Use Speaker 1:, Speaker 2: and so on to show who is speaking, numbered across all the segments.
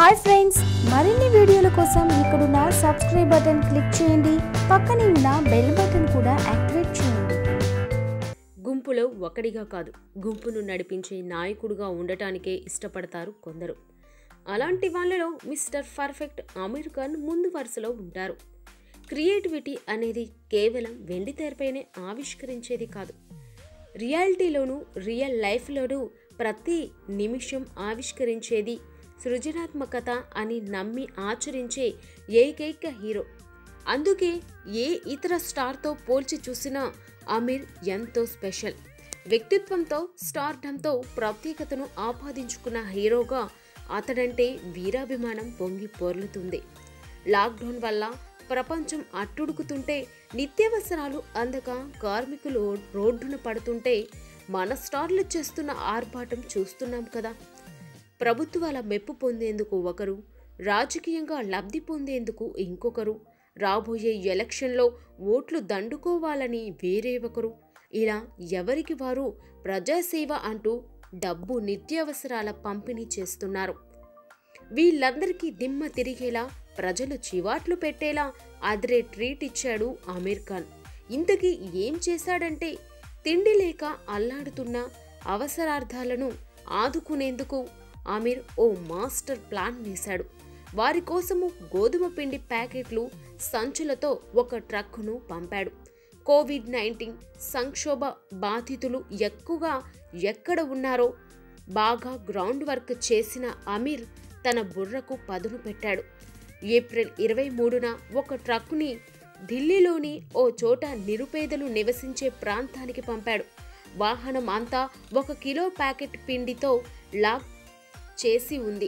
Speaker 1: hi friends మరిన్ని వీడియోల కోసం ఇక్కడున్న సబ్స్క్రైబ్ బటన్ క్లిక్ చేయండి పక్కనే ఉన్న బెల్ బటన్ కూడా యాక్టివేట్ చేయండి
Speaker 2: గుంపులో ఒకడిగా కాదు గుంపును నడిపించే నాయకుడుగా ఉండటానికే ఇష్టపడతారు కొందరు అలాంటి వాళ్ళలో మిస్టర్ పర్ఫెక్ట్ అమీర్ ఖాన్ ముందు వరుసలో ఉంటారు క్రియేటివిటీ అనేది కేవలం వెండి తెరపైనే ఆవిష్కరించేది కాదు రియాలిటీలోనూ రియల్ లైఫ్లోనూ ప్రతి నిమిషం ఆవిష్కరించేది సృజనాత్మకత అని నమ్మి ఆచరించే ఏకైక హీరో అందుకే ఏ ఇతర స్టార్తో పోల్చి చూసినా అమీర్ ఎంతో స్పెషల్ వ్యక్తిత్వంతో స్టార్డంతో ప్రత్యేకతను ఆపాదించుకున్న హీరోగా అతడంటే వీరాభిమానం పొంగి పొర్లుతుంది లాక్డౌన్ వల్ల ప్రపంచం అట్టుడుకుతుంటే నిత్యావసరాలు అందక కార్మికులు రోడ్డున పడుతుంటే మన స్టార్లు చేస్తున్న ఆర్భాటం చూస్తున్నాం కదా ప్రభుత్వాల మెప్పు పొందేందుకు ఒకరు రాజకీయంగా లబ్ధి పొందేందుకు ఇంకొకరు రాబోయే ఎలక్షన్లో ఓట్లు దండుకోవాలని వేరే ఒకరు ఇలా ఎవరికి వారు ప్రజాసేవ అంటూ డబ్బు నిత్యావసరాల పంపిణీ చేస్తున్నారు వీళ్ళందరికీ దిమ్మ తిరిగేలా ప్రజలు చివాట్లు పెట్టేలా అదిరే ట్రీట్ ఇచ్చాడు ఆమీర్ ఖాన్ ఇంతకీ ఏం చేశాడంటే తిండి లేక అల్లాడుతున్న అవసరార్థాలను ఆదుకునేందుకు ఆమీర్ ఓ మాస్టర్ ప్లాన్ వేశాడు వారి కోసము గోధుమ పిండి ప్యాకెట్లు సంచులతో ఒక ట్రక్కును పంపాడు కోవిడ్ నైన్టీన్ సంక్షోభ బాధితులు ఎక్కువగా ఎక్కడ ఉన్నారో బాగా గ్రౌండ్ వర్క్ చేసిన అమీర్ తన బుర్రకు పదును పెట్టాడు ఏప్రిల్ ఇరవై మూడున ఒక ట్రక్కుని ఢిల్లీలోని ఓ చోట నిరుపేదలు నివసించే ప్రాంతానికి పంపాడు వాహనం అంతా ఒక కిలో ప్యాకెట్ పిండితో లాక్ చేసి ఉంది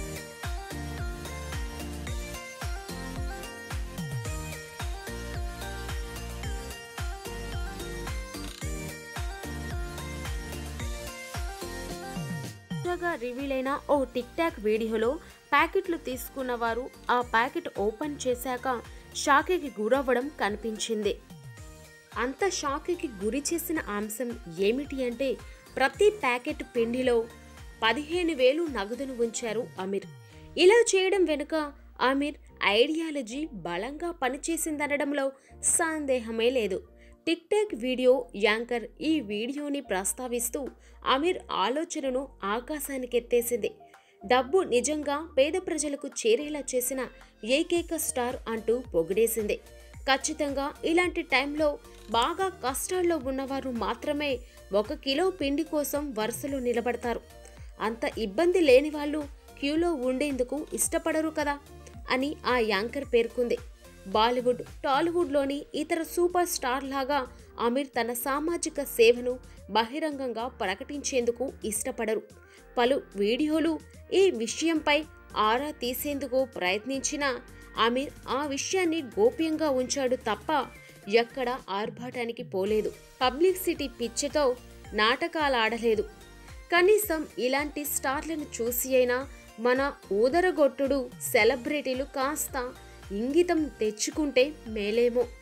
Speaker 2: తాజాగా రివీల్ అయిన ఓ టిక్ టాక్ వీడియోలో ప్యాకెట్లు తీసుకున్న వారు ఆ ప్యాకెట్ ఓపెన్ చేశాక షాకికి గురవ్వడం కనిపించింది అంత షాక్కి గురి చేసిన అంశం ఏమిటి అంటే ప్రతి ప్యాకెట్ పిండిలో పదిహేను వేలు నగదును ఉంచారు అమీర్ ఇలా చేయడం వెనుక అమీర్ ఐడియాలజీ బలంగా పనిచేసిందనడంలో సందేహమే లేదు టిక్ టాక్ వీడియో యాంకర్ ఈ వీడియోని ప్రస్తావిస్తూ అమీర్ ఆలోచనను ఆకాశానికెత్తేసింది డబ్బు నిజంగా పేద ప్రజలకు చేరేలా చేసిన ఏకైక స్టార్ అంటూ పొగిడేసింది ఖచ్చితంగా ఇలాంటి టైంలో బాగా కష్టాల్లో ఉన్నవారు మాత్రమే ఒక కిలో పిండి కోసం వరుసలో నిలబడతారు అంత ఇబ్బంది లేని వాళ్ళు క్యూలో ఉండేందుకు ఇష్టపడరు కదా అని ఆ యాంకర్ పేర్కొంది బాలీవుడ్ టాలీవుడ్లోని ఇతర సూపర్ స్టార్ లాగా అమీర్ తన సామాజిక సేవను బహిరంగంగా ప్రకటించేందుకు ఇష్టపడరు పలు వీడియోలు ఈ విషయంపై ఆరా తీసేందుకు ప్రయత్నించినా అమీర్ ఆ విషయాన్ని గోప్యంగా ఉంచాడు తప్ప ఎక్కడ ఆర్భాటానికి పోలేదు పబ్లిసిటీ పిచ్చితో నాటకాలాడలేదు కనీసం ఇలాంటి స్టార్లను చూసి అయినా మన ఊదరగొట్టుడు సెలబ్రిటీలు కాస్త ఇంగితం తెచ్చుకుంటే మేలేమో